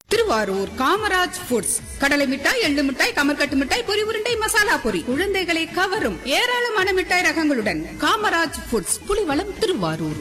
Thiruvarur Kamaraj foods கடலை மிட்டாய் எள்ளு மிட்டாய் கமர்கட்டு மிட்டாய் பொரி உருண்டை மசாலா பொரி குழந்தைகளை கவரும் ஏராளமான மிட்டாய் ரகங்களுடன் காமராஜ் ஃபுட்ஸ் புலிவளம் திருவாரூர்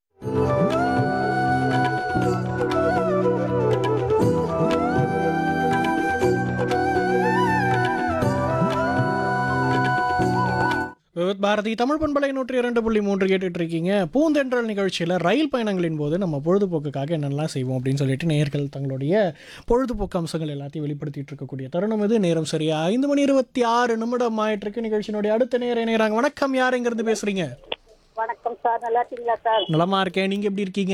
விவித் பாரதி தமிழ் பண்பலை நூற்றி இரண்டு புள்ளி மூன்று கேட்டுட்டு இருக்கீங்க பூந்தென்றல் நிகழ்ச்சியில் ரயில் பயணங்களின் போது நம்ம பொழுதுபோக்குக்காக என்னெல்லாம் செய்வோம் அப்படின்னு சொல்லிட்டு நேயர்கள் தங்களுடைய பொழுதுபோக்கு அம்சங்கள் எல்லாத்தையும் வெளிப்படுத்திட்டு இருக்கக்கூடிய தருணம் இது நேரம் சரியா ஐந்து மணி இருபத்தி ஆறு நிமிடம் ஆயிட்டு இருக்கு நிகழ்ச்சியினுடைய அடுத்த நேர நேராங்க வணக்கம் யார் எங்கிருந்து பேசுறீங்க வணக்கம் சார் நல்லா இருக்கீங்களா சார் நலமா இருக்கேன் நீங்க எப்படி இருக்கீங்க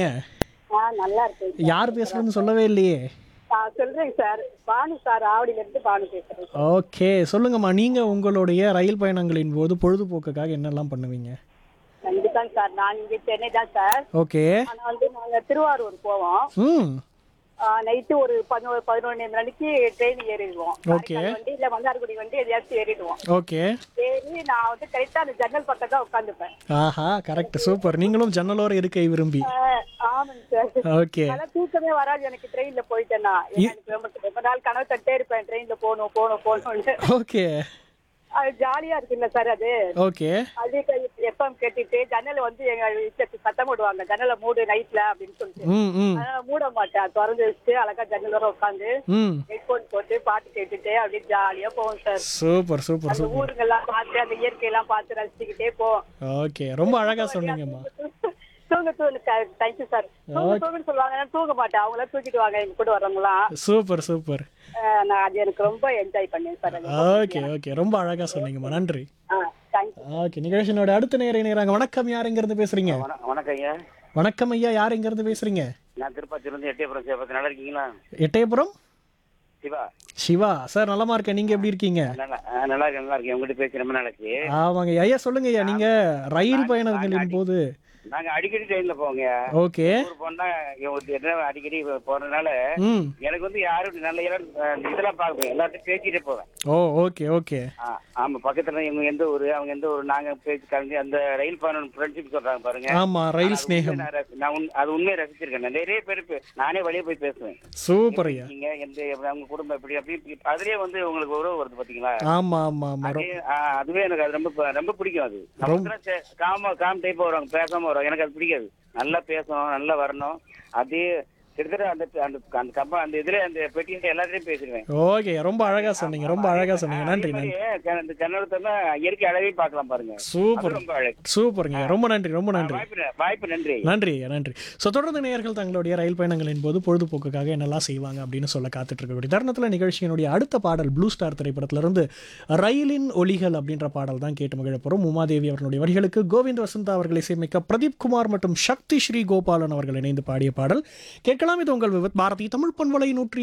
ஆ நல்லா இருக்கேன் யார் பேசுறதுன்னு சொல்லவே இல்லையே ஆ சொல்றேங்க சார் பானு சார் ஆவடியில இருந்து பானு பேசுறேன் ஓகே சொல்லுங்கம்மா நீங்க உங்களுடைய ரயில் பயணங்களின் போது பொழுதுபோக்குக்காக என்னெல்லாம் பண்ணுவீங்க கண்டிப்பாங்க சார் நான் இங்க சென்னை தான் சார் ஓகே ஆனா வந்து நாங்க திருவாரூர் போவோம் ம் நைட்டு ஒரு பதினோரு பதினொன்று மணிக்கு ட்ரெயின் ஏறிடுவோம் Okay. காரைக்கால் வண்டி இல்ல மன்னார்குடி வண்டி எதையாச்சும் ஏறிடுவோம் ஓகே ஏறி நான் வந்து கரெக்டா அந்த ஜன்னல் பக்கம் தான் உட்காந்துப்பேன் ஆஹா கரெக்ட் சூப்பர் நீங்களும் ஜன்னலோர இருக்கை விரும்பி ஆமாங்க சார் ஓகே அதெல்லாம் தூக்கமே வராது எனக்கு ட்ரெயின்ல போயிட்டேன்னா எனக்கு ரொம்ப ரொம்ப நாள் கனவு தட்டே இருப்பேன் ட்ரெயின்ல போகணும் போகணும் போகணும்னு ஓகே அது ஜாலியா இருக்குல்ல சார் அது ஓகே அது எஃப்எம் கேட்டுட்டு ஜன்னல் வந்து எங்க வீட்டுல சத்தம் போடுவாங்க ஜன்னலை மூடு நைட்ல அப்படின்னு சொல்லிட்டு ம் ம் அதனால மூட மாட்டேன் திறந்து வச்சுட்டு அழகா ஜன்னல் வர உட்காந்து ம் ஹெட்போன் போட்டு பாட்டு கேட்டுட்டு அப்படியே ஜாலியா போவோம் சார் சூப்பர் சூப்பர் அந்த சூப்பர் ஊருங்கெல்லாம் பார்த்து அந்த இயற்கையெல்லாம் பார்த்து ரசிச்சுக்கிட்டே போவோம் ஓகே ரொம்ப அழகா சொன்னீங்கம்மா தூங்க தூங்க தேங்க்யூ சார் தூங்க தூங்குன்னு சொல்லுவாங்க நான் தூங்க மாட்டேன் அவங்களாம் தூக்கிட்டு வாங்க எங்க கூட வரவங்களாம் சூப்பர் சூப்பர் அஹ் நான் அது எனக்கு ரொம்ப என்ஜாய் பண்ணேன் சார் அது ஓகே ஓகே ரொம்ப அழகா சொன்னீங்கம்மா நன்றி ஆ தேங்க்யூ ஓகே நிகழ்ச்சியினோட அடுத்த நேர நேராங்க வணக்கம் யார் எங்க இருந்து பேசுறீங்க வண- வணக்கம் ஐயா வணக்கம் ஐயா யார் எங்க இருந்து பேசுறீங்க நான் திருப்பத்தூர்லேருந்து எட்டயபுரம் சேபத்து நல்லா இருக்கீங்களா எட்டயபுரம் சிவா சிவா சார் நலமா இருக்கேன் நீங்க எப்படி இருக்கீங்க நல்லா ஆ, நல்லா இருக்கேன் நல்லா இருக்கேன் உங்ககிட்ட பேசி ரொம்ப நாளைக்கு ஆமாங்க ஐயா சொல்லுங்க ஐயா நீங்க ரயில் பயணங்களின் போது நாங்க அடிக்கடி ட்ரெயின்ல போவோங்க ஓகே ஊர் போனா இங்க ஒரு இடம் அடிக்கடி போறதுனால ம் எனக்கு வந்து யாரும் நல்ல இடம் அஹ், இதெல்லாம் பார்ப்பேன் எல்லாத்தையும் பேசிட்டே போவேன் ஓ ஓகே ஓகே ஆ, ஆமா பக்கத்துல இவங்க எந்த ஊரு அவங்க எந்த ஊரு நாங்க பேசி கலந்து அந்த ரயில் பயணம் ஃப்ரெண்ட்ஷிப் சொல்றாங்க பாருங்க ஆமா ரயில் அது ஸ்நேகம் உண்மையை நான் ரசி- நான் உண்- அது உண்மையை ரசிச்சிருக்கேன் நான் நிறைய பேர் பே- நானே வெளியே போய் பேசுவேன் சூப்பர் ஐயா நீங்க எந்த அவங்க குடும்பம் எப்படி அப்படி அதுலயே வந்து உங்களுக்கு உறவு வருது பாத்தீங்களா ஆமா ஆமா ஆமா அதே ஆ, அதுவே எனக்கு அது ரொம்ப ப- ரொம்ப பிடிக்கும் அது நமக்கு காம காம் டைப் வருவாங்க பேசாம வருவாங்க எனக்கு அது பிடிக்காது நல்லா பேசணும் நல்லா வரணும் அதே கிட்டத்தட்ட அந்த அந்த அந்த கம்ப அந்த இதுல அந்த பெட்டியில எல்லாத்தையும் பேசிடுவேன் ஓகே ரொம்ப அழகா சொன்னீங்க ரொம்ப அழகா சொன்னீங்க நன்றி நன்றி அந்த ஜன்னலத்தா இயற்கை அழகையும் பார்க்கலாம் பாருங்க சூப்பர் அது ரொம்ப அழகு சூப்பருங்க ரொம்ப நன்றி ரொம்ப நன்றி வாய்ப்பு ந- வாய்ப்பு நன்றி நன்றி ஐயா நன்றி ஸோ தொடர்ந்து நேயர்கள் தங்களுடைய ரயில் பயணங்களின் போது பொழுதுபோக்குக்காக என்னெல்லாம் செய்வாங்க அப்படின்னு சொல்ல காத்துட்டு இருக்கக்கூடிய தருணத்தில் நிகழ்ச்சியினுடைய அடுத்த பாடல் ப்ளூ ஸ்டார் திரைப்படத்திலிருந்து ரயிலின் ஒலிகள் அப்படின்ற பாடல் தான் கேட்டு மகிழ போகிறோம் உமாதேவி அவர்களுடைய வரிகளுக்கு கோவிந்த் வசந்தா அவர்களை இசையமைக்க பிரதீப் குமார் மற்றும் சக்தி ஸ்ரீ கோபாலன் அவர்கள் இணைந்து பாடிய பாடல் கேட்கலாம் இது உங்கள் விவத் பாரதி தமிழ் பண்பலை நூற்றி